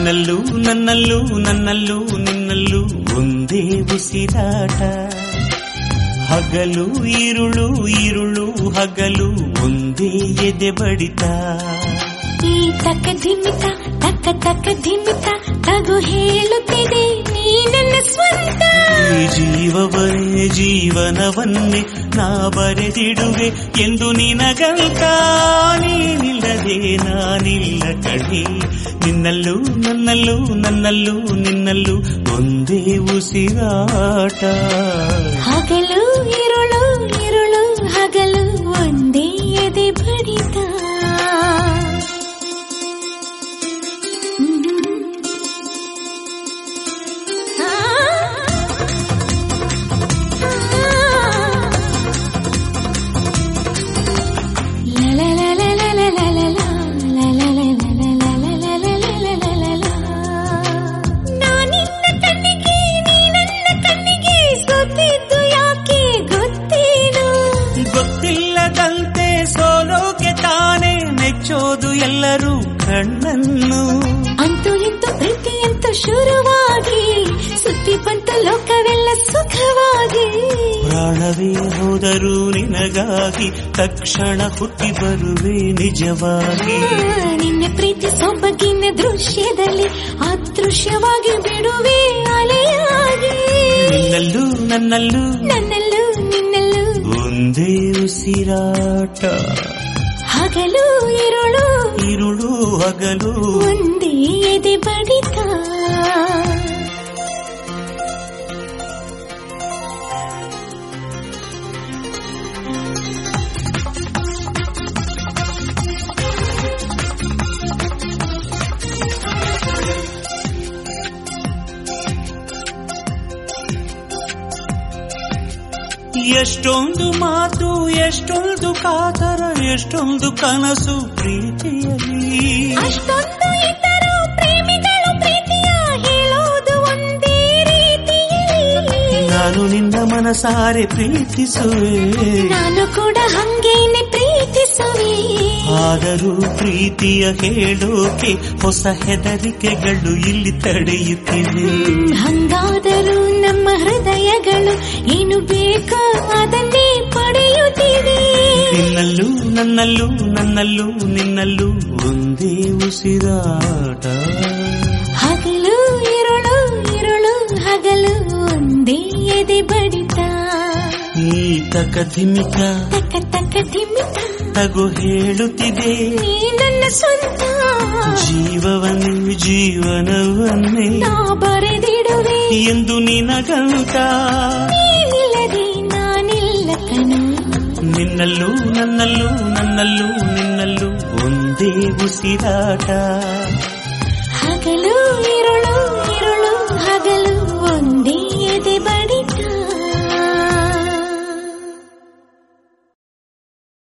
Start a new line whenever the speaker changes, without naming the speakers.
ನಿನ್ನಲ್ಲೂ ನನ್ನಲ್ಲೂ ನನ್ನಲ್ಲೂ ನಿನ್ನಲ್ಲೂ ಒಂದೇ ಉಸಿರಾಟ ಹಗಲು ಈರುಳು ಈರುಳು ಹಗಲು ಒಂದೇ ಎದೆ ಬಡಿತ
ಈ ತಕ್ಕ ಧಿಮಿತ ತಕ್ಕ ತಕ್ಕ ಧಿಮಿತ ತಗು ಹೇಳುತ್ತಿದೆ ನೀ ನನ್ನ ಸ್ವಂತ
ಈ ಜೀವವನ್ನೇ ಜೀವನವನ್ನೇ ನಾ ಬರೆದಿಡುವೆ ಎಂದು ನಿನಗಂತ ನೀನಿಲ್ಲದೆ ನಾನಿಲ್ಲ ಕಣೆ ನಿನ್ನಲ್ಲೂ ನನ್ನಲ್ಲೂ ನನ್ನಲ್ಲೂ ನಿನ್ನಲ್ಲೂ ಒಂದೇ ಉಸಿರಾಟ
ಹಗಲು ಇರುಳು ಇರುಳು ಹಗಲು ಒಂದೇ ಎದೆ ಬಡಿತ ನಾನಿನ್ನ ಕಣ್ಣಿಗೆ ನೀ ನನ್ನ ಕಣ್ಣಿಗೆ ಸೋತಿದ್ದು ಯಾಕೆ ಗೊತ್ತೇನು
ಗೊತ್ತಿಲ್ಲದಂತೆ ಸೋಲೋಕೆ ತಾನೇ ಮೆಚ್ಚೋದು ಎಲ್ಲರೂ ಕಣ್ಣನ್ನು
ಅಂತೂ ಇಂತು ಪ್ರೀತಿಯಂತೂ ಶುರುವಾಗಿ ಸುತ್ತಿ ಬಂತ ಲೋಕವೆಲ್ಲ ಸುಖವಾಗಿ
ಪ್ರಾಣವೇ ಹೋದರೂ ನಿನಗಾಗಿ ತಕ್ಷಣ ಹುಟ್ಟಿ ಬರುವೆ ನಿಜವಾಗಿ
ಆ, ನಿನ್ನ ಪ್ರೀತಿ ಸೊಬಗಿನ ದೃಶ್ಯದಲ್ಲಿ ಅದೃಶ್ಯವಾಗಿ ಬಿಡುವೆ ಅಲೆಯಾಗಿ
ನಿನ್ನಲ್ಲೂ ನನ್ನಲ್ಲೂ
ನನ್ನಲ್ಲೂ ನಿನ್ನಲ್ಲೂ
ಒಂದೇ ಉಸಿರಾಟ
ಹಗಲು ಇರುಳು
ഇരുളു ಹಗಲು
ಒಂದೇ ಎದೆ ಬಡಿತ
ಎಷ್ಟೊಂದು ಮಾತು ಎಷ್ಟೊಂದು ಕಾತರ ಎಷ್ಟೊಂದು ಕನಸು ಪ್ರೀತಿಯಲ್ಲಿ
ಅಷ್ಟೊಂದು ಇದ್ದರೂ ಪ್ರೇಮಿಗಳು ಪ್ರೀತಿಯ ಹೇಳೋದು ಒಂದೇ ರೀತಿಯಲ್ಲಿ
ನಾನು ನಿನ್ನ ಮನಸಾರೆ ಪ್ರೀತಿಸುವೆ
ನಾನು ಕೂಡ ಹಂಗೇನೆ ಪ್ರೀತಿಸುವೆ
ಆದರೂ ಪ್ರೀತಿಯ ಹೇಳೋಕೆ ಹೊಸ ಹೆದರಿಕೆಗಳು ಇಲ್ಲಿ ತಡೆಯುತ್ತಿವೆ
ಹಂಗಾದರೂ ನಮ್ಮ ಹೃದಯಗಳು ಏನು ಬೇಕೋ ಅದನ್ನೇ ಪಡೆಯುತ್ತಿವೆ
ನಿನ್ನಲ್ಲೂ ನನ್ನಲ್ಲೂ ನನ್ನಲ್ಲೂ ನಿನ್ನಲ್ಲೂ ಒಂದೇ ಉಸಿರಾಟ
ಹಗಲು ಇರುಳು ಇರುಳು ಹಗಲು ಒಂದೇ ಎದೆ ಬಡಿತ
ಈ ತಕ ಧಿಮಿಕ
ತಕ್ಕ ತಕ್ಕ ಧಿಮಿತ
ತಗು ಹೇಳುತ್ತಿದೆ
ನೀ ನನ್ನ ಸ್ವಂತ
ಜೀವವನ್ನು ಜೀವನವನ್ನೇ
ನಾ ಬರೆದಿಡುವೆ
ಎಂದು ನಿನಗಂತ
ನೀನಿಲ್ಲದೆ ನಾನಿಲ್ಲ ಕಣು
ನಿನ್ನಲ್ಲೂ ನನ್ನಲ್ಲೂ ನನ್ನಲ್ಲೂ ನಿನ್ನಲ್ಲೂ ಒಂದೇ ಉಸಿರಾಟ